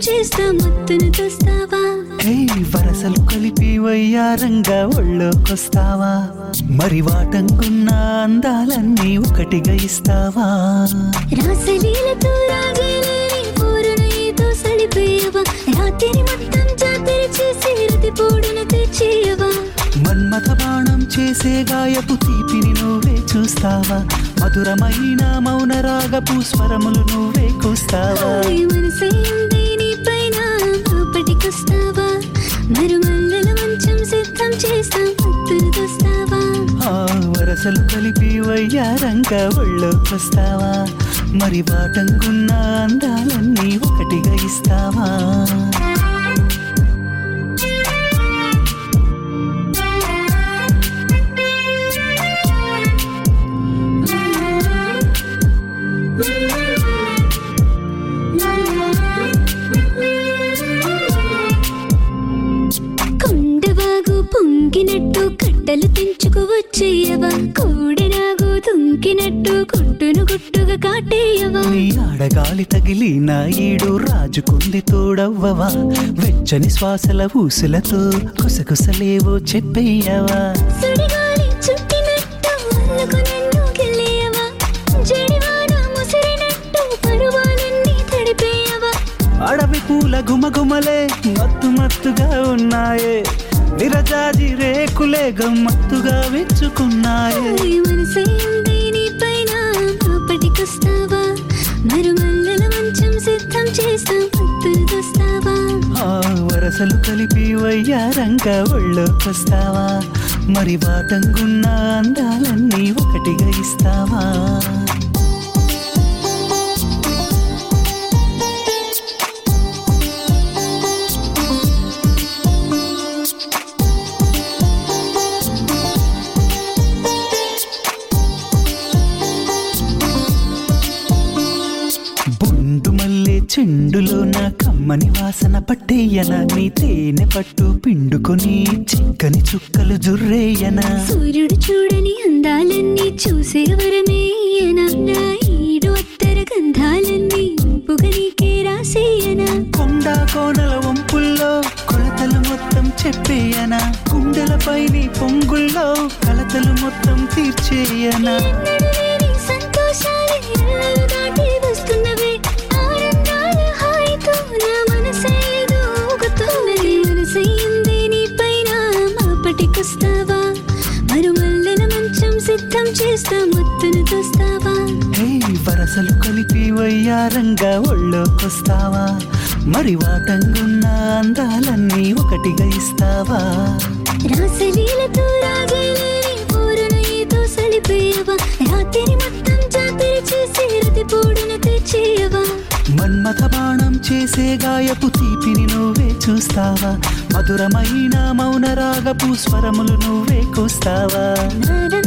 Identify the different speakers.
Speaker 1: చేస్తా మత్తును చూస్తావా
Speaker 2: హే వరసలు కలిపి వయ్యారంగా ఒళ్ళోకొస్తావా మరి వాటంకున్న అందాలన్నీ ఒకటిగా ఇస్తావా
Speaker 1: రాసలీలతో రాజేలేని పూరణ ఏదో సలిపేయవా రాత్రి మొత్తం జాతర చేసి రతి పోడును తెచ్చేయవా
Speaker 2: మన్మథ బాణం చేసే గాయపు తీపిని నువ్వే చూస్తావా మధురమైన మౌన రాగపు స్వరములు నువ్వే కూస్తావా
Speaker 1: హాయ్ మనసైంది నీ పైన లోపటికొస్తావా మరుమల్లెల మంచం సిద్ధం చేస్తాం మత్తును చూస్తావా
Speaker 2: ఆ వరసలు కలిపి వయ్యారంగా ఒళ్ళోకొస్తావా మరి వాటంకున్న అందాలన్నీ ఒకటిగా ఇస్తావా
Speaker 1: కొండవాగు పొంగినట్టు కట్టలు తెంచుకు వచ్చేయవా కోడెనాగు తుంకినట్టు గుట్టును గుట్టుగా కాటేయవా
Speaker 2: నీ ఆడగాలి తగిలి నా ఈడు రాజుకుంది తోడవ్వవా వెచ్చని శ్వాసల ఊసులతో కుసకుసలేవో చెప్పేయవా
Speaker 1: సుడిగాలి చుట్టినట్టు అల్లుకు నన్ను గిల్లేయవా జడివాన ముసిరినట్టు పరువాలన్నీ తడిపేయవా
Speaker 2: అడవి పూల గుమగుమలే మత్తు మత్తుగా ఉన్నాయే విరజాజి రేకులే గమ్మత్తుగా వెచ్చుకున్నాయే
Speaker 1: హాయ్ మనసైంది నీ పైన లోపటికొస్తావా మరుమల్లెల మంచం సిద్ధం చేస్తాం మత్తును చూస్తావా
Speaker 2: ఆ వరసలు కలిపి వయ్యారంగా ఒళ్ళోకొస్తావా మరి వాటంగున్న అందాలన్నీ ఒకటిగా ఇస్తావా బొండు మల్లె చెండులో నా కమ్మని వాసన పట్టేయన నీ తేనె పట్టు పిండుకొని చిక్కని చుక్కలు జుర్రేయనా
Speaker 1: సూర్యుడు చూడని అందాలన్నీ చూసే వరమేయనా నా ఈడు అత్తర గంధాలన్నీ పొగనికే రాసేయనా
Speaker 2: కొండ కోనల వంపుల్లో కొలతలు మొత్తం చెప్పేయనా కుండలపై నీ పొంగుల్లో కలతలు మొత్తం తీర్చేయనా
Speaker 1: ఎన్నడూ లేని సంతోషాలే ఎల్లలు దాటి వస్తున్నవే ఆనందాల హాయితో నా మనసేదో ఊగుతున్నది మనసైంది నీ పైన మాపటికొస్తావా మరుమల్లెల మంచం సిద్ధం చేస్తా మత్తును చూస్తావా
Speaker 2: హే వరసలు కలిపి వయ్యారంగా ఒళ్ళోకొస్తావా మరి వాటంగున్న అందాలన్నీ ఒకటిగా ఇస్తావా
Speaker 1: రాసలీలతో రాజేలేని పూరణ ఏదో సలిపేయవా రాత్రి మొత్తం జాతర చేసి రతి పోడును తెచ్చేయవా
Speaker 2: మన్మథ బాణం చేసే గాయపు తీపిని నువ్వే చూస్తావా మధురమైన మౌన రాగపు స్వరములు నువ్వే కూస్తావా
Speaker 1: నా